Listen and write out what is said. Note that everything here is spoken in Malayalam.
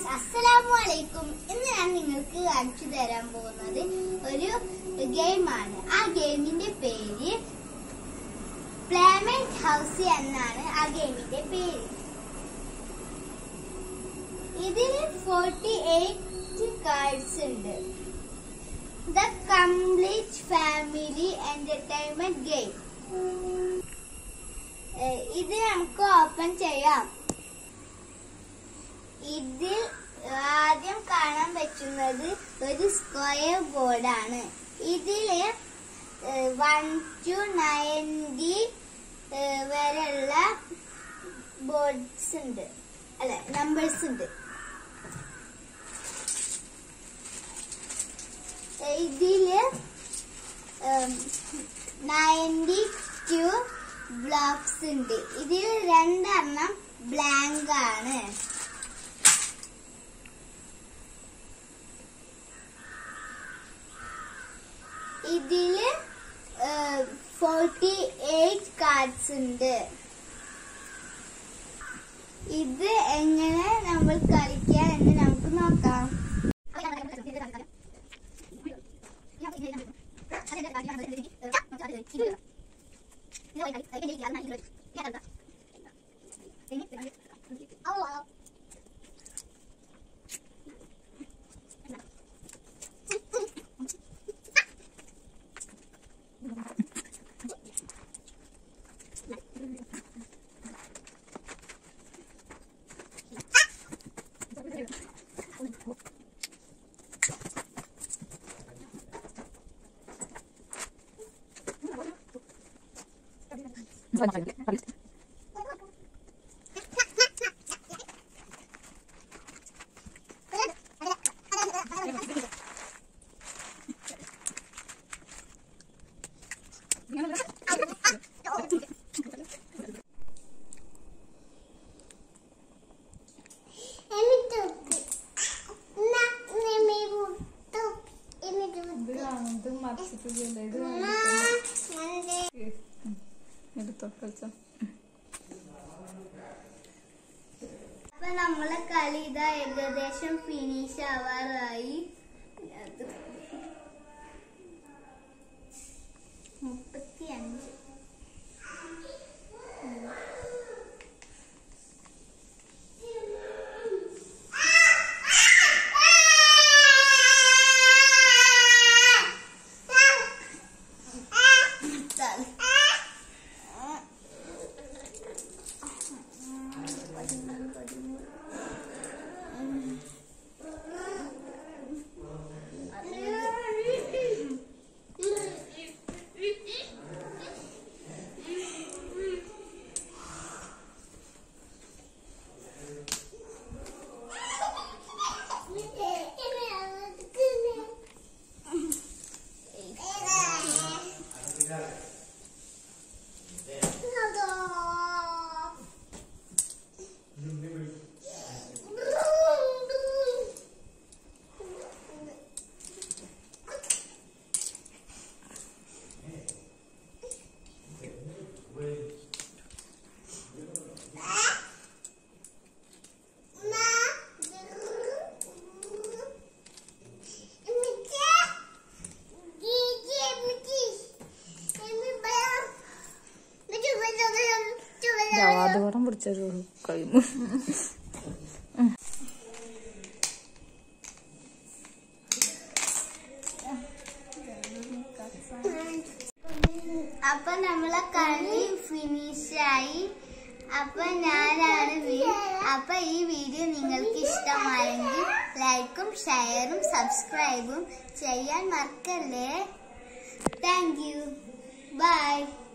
അസ്സലാമു അലൈക്കും ഇന്ന് ഞാൻ നിങ്ങൾക്ക് കാണിച്ചു തരാൻ പോകുന്നത് ഒരു ഗെയിമാണ് ആ ഗെയിമിന്റെ പേര് പ്ലേമെന്റ് ഹൗസ് എന്നാണ് ആ ഗെയിമിന്റെ പേര് ഇതിന് ഫോർട്ടി എയ്റ്റ് കാർഡ്സ് ഉണ്ട് the complete family entertainment game ഇത് നമുക്ക് ഓപ്പൺ ചെയ്യാം ഇതിൽ ആദ്യം കാണാൻ പറ്റുന്നത് ഒരു സ്ക്വയർ ബോർഡാണ് ഇതില് വൺ ടു നയൻറ്റി വരെയുള്ള ബോർഡ്സ് ഉണ്ട് അല്ല നമ്പേഴ്സ് ഉണ്ട് ഇതില് നയൻറ്റി ടു ബ്ലോക്സ് ഉണ്ട് ഇതിൽ രണ്ടെണ്ണം ബ്ലാങ്ക് ആണ് ഇതില് ഫോർട്ടി എയ്റ്റ് കാർഡ്സ് ഉണ്ട് ഇത് എങ്ങനെ നമ്മൾ കളിക്കാം എന്ന് നമുക്ക് നോക്കാം ഇത് മറിച്ചിട്ടില്ല ഇത് എടുത്തോ കളിച്ചോ അപ്പൊ നമ്മളെ കളി ഇതാ ഏകദേശം ഫിനിഷ് ആവാറായി അത് മുപ്പത്തി അഞ്ച് ജവാദോളം പിടിച്ചൊരു കഴിയുമ്പോ അപ്പൊ നമ്മളെ കളി ഫിനിഷായി അപ്പൊ ഞാനാണ് വി- അപ്പൊ ഈ വീഡിയോ നിങ്ങൾക്ക് ഇഷ്ടമായെങ്കിൽ ലൈക്കും ഷെയറും സബ്സ്ക്രൈബും ചെയ്യാൻ മറക്കല്ലേ താങ്ക് യു ബൈ